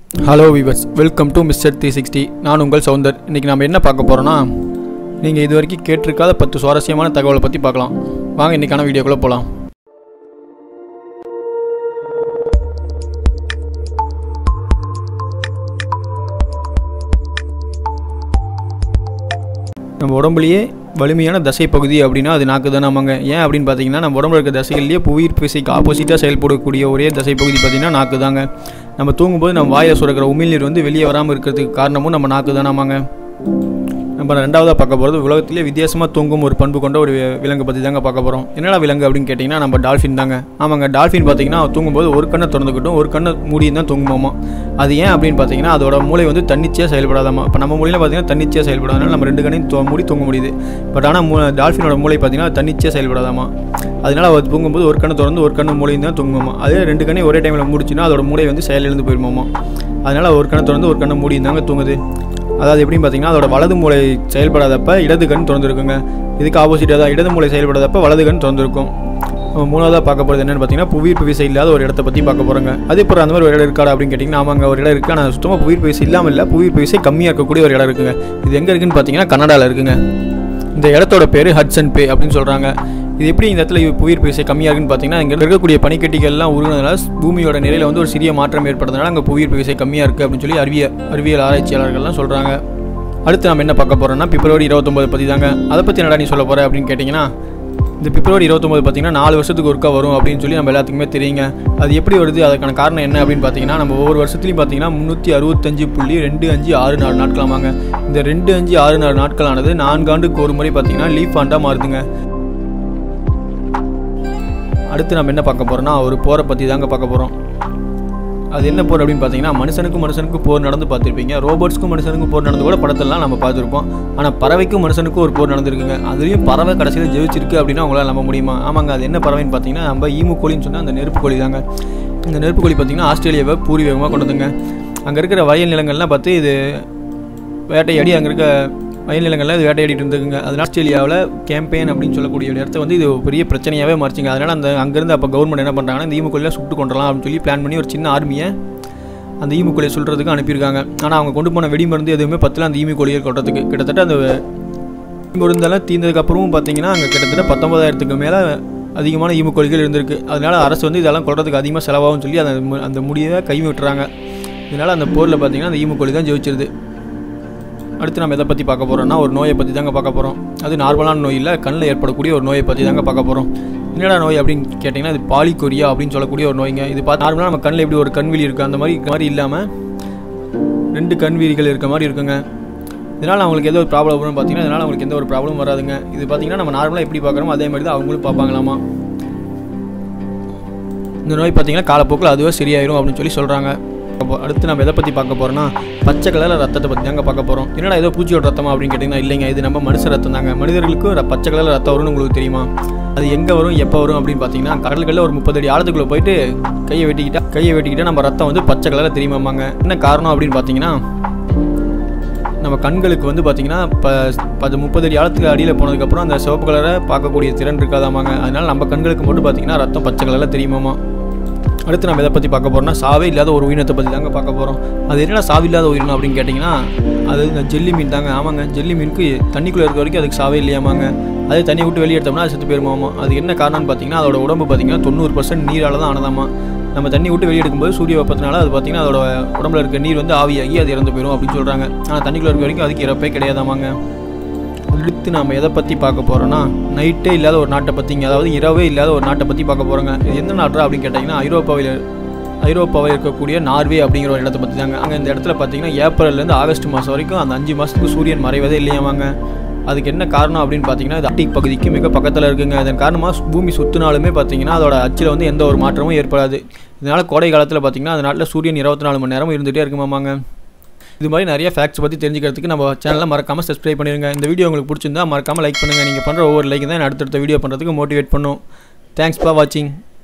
hello viewers welcome to mister three sixty நான் உங்கள் சவுந்தர் இன்றைக்கி நம்ம என்ன பார்க்க போகிறோன்னா நீங்கள் இது வரைக்கும் கேட்டிருக்காத பத்து சுவாரஸ்யமான தகவலை பற்றி பார்க்கலாம் வாங்க இன்றைக்கான வீடியோக்குள்ளே போகலாம் நம்ம உடம்புலையே வலிமையான தசை பகுதி அப்படின்னா அது நாக்கு தான் ஆமாங்க ஏன் அப்படின்னு பார்த்தீங்கன்னா நம்ம உடம்புல இருக்க தசைகள்லேயே புவியீர்ப்பு விசைக்கு ஆப்போசிட்டாக செயல்படக்கூடிய ஒரே தசை பகுதி பார்த்தீங்கன்னா நாக்கு தாங்க நம்ம தூங்கும்போது நம்ம வாயில் சுரக்கிற உமிழ்நீர் வந்து வெளியே வராமல் இருக்கிறதுக்கு காரணமும் நம்ம நாக்கு தான் ஆமாங்க நம்ம ரெண்டாவதாக பார்க்க போகிறது உலகத்திலே வித்தியாசமாக தூங்கும் ஒரு பண்பு கொண்ட ஒரு விலங்கு பற்றி தாங்க பார்க்க போகிறோம் என்னடா விலங்கு அப்படின்னு கேட்டிங்கன்னா நம்ம டால்ஃபின் தாங்க ஆமாங்க டால்ஃபின் பார்த்தீங்கன்னா தூங்கும்போது ஒரு கண்ணை திறந்துக்கிட்டும் ஒரு கண்ணை மூடியும் தான் தூங்குமாமா அது ஏன் அப்படின்னு பார்த்தீங்கன்னா அதோட மூளை வந்து தன்னிச்சையாக செயல்படாதாமா இப்போ நம்ம மூலையில் பார்த்தீங்கன்னா தன்னிச்சையாக செயல்படாதனால நம்ம ரெண்டு கண்ணையும் தூ- மூடி தூங்க முடியுது பட் ஆனால் மூ டால்ஃபினோட மூளை பார்த்தீங்கன்னா அது தன்னிச்சையாக செயல்படாதாமா அதனால அது தூங்கும்போது ஒரு கண்ணை திறந்து ஒரு கண்ணு மூலையும் தான் தூங்குமாமா அதே ரெண்டு கண்ணையும் ஒரே டைமில் முடிச்சுன்னா அதோட மூளை வந்து செயலிழந்து போயிருமாமா அதனால ஒரு கண்ணை திறந்து ஒரு கண்ணை மூடியும் தாங்க தூங்குது அதாவது எப்படின்னு பார்த்தீங்கன்னா அதோட வலது மூளை செயல்படாதப்ப இடது கண் திறந்துருக்குங்க இதுக்கு ஆப்போசிட்டாக தான் இடது மூளை செயல்படாதப்ப வலது கண் திறந்திருக்கும் நம்ம மூணாவதாக பார்க்க போகிறது என்னென்னு பார்த்தீங்கன்னா புவியீர்ப்பு விசை இல்லாத ஒரு இடத்த பற்றி பார்க்க போகிறோங்க அதே போல் அந்த மாதிரி ஒரு இடம் இருக்காடா அப்படின்னு கேட்டிங்கன்னா ஆமாங்க ஒரு இடம் இருக்குது ஆனால் சுத்தமாக புவியீர்ப்பு விசை இல்லாமல் இல்லை புவியீர்ப்பு விசை கம்மியாக இருக்கக்கூடிய ஒரு இடம் இருக்குங்க இது எங்கே இருக்குன்னு பார்த்தீங்கன்னா கனடாவில் இருக்குங்க இந்த இடத்தோட பேர் ஹட்சன் பே அப்படின்னு சொல்கிறாங்க இது எப்படி இந்த இடத்துல புவியீர்ப்பு விசை கம்மியாக இருக்குன்னு பார்த்தீங்கன்னா இங்கே இருக்கக்கூடிய பனிக்கட்டிகள்லாம் உருகுனதுனால பூமியோட நிலையில் வந்து ஒரு சிறிய மாற்றம் ஏற்படுறதுனால அங்கே புவியீர்ப்பு விசை கம்மியாக இருக்குது அப்படின்னு சொல்லி அறிவிய அறிவியல் ஆராய்ச்சியாளர்கள்லாம் சொல்கிறாங்க அடுத்து நம்ம என்ன பார்க்க போகிறோம்னா பிப்ரவரி இருபத்தொம்பது பற்றி தாங்க அதை பற்றி என்னடா நீ சொல்ல போகிற அப்படின்னு கேட்டிங்கன்னா இந்த பிப்ரவரி இருபத்தொம்பது பார்த்தீங்கன்னா நாலு வருஷத்துக்கு ஒருக்கா வரும் அப்படின்னு சொல்லி நம்ம எல்லாத்துக்குமே தெரியுங்க அது எப்படி வருது அதுக்கான காரணம் என்ன அப்படின்னு பார்த்தீங்கன்னா நம்ம ஒவ்வொரு வருஷத்துலையும் பார்த்தீங்கன்னா முந்நூற்றி அறுபத்தஞ்சு புள்ளி ரெண்டு அஞ்சு ஆறு நாலு நாட்களாமாங்க இந்த ரெண்டு அஞ்சு ஆறு நாலு நாட்களானது நான்காண்டுக்கு ஒரு முறை பார்த்தீங்கன்னா லீஃப் ஆண்டாக மாறுதுங்க அடுத்து நம்ம என்ன பார்க்க போகிறோம்னா ஒரு போரை பற்றி தாங்க பார்க்க போகிறோம் அது என்ன போர் அப்படின்னு பார்த்தீங்கன்னா மனுஷனுக்கும் மனுஷனுக்கும் போர் நடந்து பார்த்துருப்பீங்க ரோபோட்ஸ்க்கும் மனுஷனுக்கும் போர் நடந்து கூட படத்தெல்லாம் நம்ம பார்த்துருப்போம் ஆனால் பறவைக்கும் மனுஷனுக்கும் ஒரு போர் நடந்திருக்குங்க அதுலேயும் பறவை கடைசியில் ஜெயிச்சிருக்கு அப்படின்னா உங்களால் நம்ப முடியுமா ஆமாங்க அது என்ன பறவைன்னு பார்த்தீங்கன்னா நம்ம ஈமு கோழின்னு சொன்னால் அந்த நெருப்பு கோழி தாங்க இந்த நெருப்பு கோழி பார்த்தீங்கன்னா ஆஸ்திரேலியாவை பூர்வீகமாக கொண்டு வந்துங்க அங்கே இருக்கிற வயல் நிலங்கள்லாம் பார்த்து இது வேட்டையாடி அங்கே இருக்க வயல் நிலங்களில் இது வேட்டையாடிட்டு இருந்துக்குங்க அதனால ஆஸ்திரேலியாவில் கேம்பெயின் அப்படின்னு சொல்லக்கூடிய ஒரு இடத்த வந்து இது ஒரு பெரிய பிரச்சனையாகவே மாறிச்சிங்க அதனால் அந்த அங்கேருந்து அப்போ கவர்மெண்ட் என்ன பண்ணுறாங்கன்னா இந்த ஈமுக்கொல்லியில் சுட்டு கொண்டலாம் அப்படின்னு சொல்லி பிளான் பண்ணி ஒரு சின்ன ஆர்மியை அந்த ஈமுக்கொல்லியை சொல்கிறதுக்கு அனுப்பியிருக்காங்க ஆனால் அவங்க கொண்டு போன வெடி மருந்து எதுவுமே பத்தில் அந்த ஈமுக்கொல்லியை கொட்டுறதுக்கு கிட்டத்தட்ட அந்த மருந்தெல்லாம் தீர்ந்ததுக்கப்புறமும் பார்த்தீங்கன்னா அங்கே கிட்டத்தட்ட பத்தொன்பதாயிரத்துக்கு மேலே அதிகமான ஈமுக்கொல்லிகள் இருந்திருக்கு அதனால் அரசு வந்து இதெல்லாம் கொள்றதுக்கு அதிகமாக செலவாகும் சொல்லி அந்த மு- அந்த முடிவை கை விட்டுறாங்க இதனால் அந்த போரில் பார்த்தீங்கன்னா அந்த ஈமுக்கொல்லி தான் ஜெயிச்சிருது அடுத்து நம்ம எதை பற்றி பார்க்க போகிறோம்னா ஒரு நோயை பற்றி தாங்க பார்க்க போகிறோம் அது நார்மலான நோய் இல்லை கண்ணில் ஏற்படக்கூடிய ஒரு நோயை பற்றி தாங்க பார்க்க போகிறோம் என்னடா நோய் அப்படின்னு கேட்டிங்கன்னா இது பாலிகொரியா அப்படின்னு சொல்லக்கூடிய ஒரு நோய்ங்க இது பார்த்து நார்மலாக நம்ம கண்ணில் எப்படி ஒரு கண்விழி இருக்குது அந்த மாதிரி இருக்க மாதிரி இல்லாமல் ரெண்டு கண்வீரிகள் இருக்க மாதிரி இருக்குங்க இதனால் அவங்களுக்கு எந்த ஒரு ப்ராப்ளம் வரும்னு பார்த்தீங்கன்னா இதனால் அவங்களுக்கு எந்த ஒரு ப்ராப்ளமும் வராதுங்க இது பார்த்தீங்கன்னா நம்ம நார்மலாக எப்படி பார்க்குறோமோ அதே மாதிரி தான் அவங்களும் பார்ப்பாங்களாமா இந்த நோய் பார்த்தீங்கன்னா காலப்போக்கில் அதுவே சரியாயிரும் அப்படின்னு சொல்லி சொல்கிறாங்க அப்போ அடுத்து நம்ம எதை பற்றி பார்க்க போகிறோம்னா பச்சை கலரில் ரத்தத்தை பற்றி தாங்க பார்க்க போகிறோம் என்னடா ஏதோ பூச்சியோட ரத்தமா அப்படின்னு கேட்டிங்கன்னா இல்லைங்க இது நம்ம மனுஷ ரத்தம் தாங்க மனிதர்களுக்கு ர- பச்சை கலரில் ரத்தம் வரும்னு உங்களுக்கு தெரியுமா அது எங்கே வரும் எப்போ வரும் அப்படின்னு பார்த்தீங்கன்னா கடல்களில் ஒரு முப்பது அடி ஆழத்துக்குள்ளே போயிட்டு கையை வெட்டிக்கிட்டா கையை வெட்டிக்கிட்டா நம்ம ரத்தம் வந்து பச்சை கலரில் தெரியுமாமாங்க என்ன காரணம் அப்படின்னு பார்த்தீங்கன்னா நம்ம கண்களுக்கு வந்து பார்த்தீங்கன்னா இப்போ பத்து முப்பது அடி ஆழத்துக்கு அடியில் போனதுக்கப்புறம் அந்த சிவப்பு கலரை பார்க்கக்கூடிய திறன் இருக்காதாமாங்க அதனால நம்ம கண்களுக்கு மட்டும் பார்த்தீங்கன்னா ரத்தம் பச்சை கலரில் தெரியுமாமா அடுத்து நம்ம எதை பற்றி பார்க்க போகிறோம்னா சாவே இல்லாத ஒரு உயிரினத்தை பற்றி தாங்க பார்க்க போகிறோம் அது என்னடா சாவு இல்லாத உயிரினம் அப்படின்னு கேட்டிங்கன்னா அது இந்த ஜெல்லி மீன் தாங்க ஆமாங்க ஜெல்லி மீனுக்கு தண்ணிக்குள்ளே இருக்க வரைக்கும் அதுக்கு சாவே இல்லையாமாங்க அதே தண்ணி விட்டு வெளியே எடுத்தோம்னா அது செத்து போயிருமாமா அது என்ன காரணம்னு பார்த்தீங்கன்னா அதோட உடம்பு பார்த்தீங்கன்னா தொண்ணூறு பர்சன்ட் நீரால் தான் ஆனதாமா நம்ம தண்ணி விட்டு வெளியே எடுக்கும்போது சூரிய வெப்பத்தினால அது பார்த்தீங்கன்னா அதோட உடம்புல இருக்க நீர் வந்து ஆவியாகி அது இறந்து போயிடும் அப்படின்னு சொல்கிறாங்க ஆனால் தண்ணிக்குள்ளே இருக்க வரைக்கும் அதுக்கு இறப்பே கிடையாதாமாங்க அடுத்து நாம் எதை பற்றி பார்க்க போகிறோன்னா நைட்டே இல்லாத ஒரு நாட்டை பற்றிங்க அதாவது இரவே இல்லாத ஒரு நாட்டை பற்றி பார்க்க போகிறோங்க இது எந்த நாட்டா அப்படின்னு கேட்டிங்கன்னா ஐரோப்பாவில் ஐரோப்பாவில் இருக்கக்கூடிய நார்வே அப்படிங்கிற ஒரு இடத்த பற்றி தாங்க அங்கே இந்த இடத்துல பார்த்தீங்கன்னா ஏப்ரல்லேருந்து ஆகஸ்ட் மாதம் வரைக்கும் அந்த அஞ்சு மாதத்துக்கு சூரியன் மறைவதே இல்லையாவாங்க அதுக்கு என்ன காரணம் அப்படின்னு பார்த்தீங்கன்னா இது ஆர்டிக் பகுதிக்கு மிக பக்கத்தில் இருக்குங்க இதன் காரணமாக பூமி சுற்றினாலுமே பார்த்தீங்கன்னா அதோட அச்சில் வந்து எந்த ஒரு மாற்றமும் ஏற்படாது இதனால் கோடை காலத்தில் பார்த்தீங்கன்னா அந்த நாட்டில் சூரியன் இருபத்தி நாலு மணி நேரம் இருந்துகிட்டே இருக்குமாமாங்க இது மாதிரி நிறைய ஃபேக்ட்ஸ் பற்றி தெரிஞ்சுக்கிறதுக்கு நம்ம சேனலை மறக்காமல் சப்ஸ்கிரைப் பண்ணிடுங்க இந்த வீடியோ உங்களுக்கு பிடிச்சிருந்தா மறக்காமல் லைக் பண்ணுங்கள் நீங்கள் பண்ணுற ஒவ்வொரு லைக் தான் நான் அடுத்தடுத்த வீடியோ பண்ணுறதுக்கு மோட்டிவேட் பண்ணும் தேங்க்ஸ் ஃபார் வாட்சிங்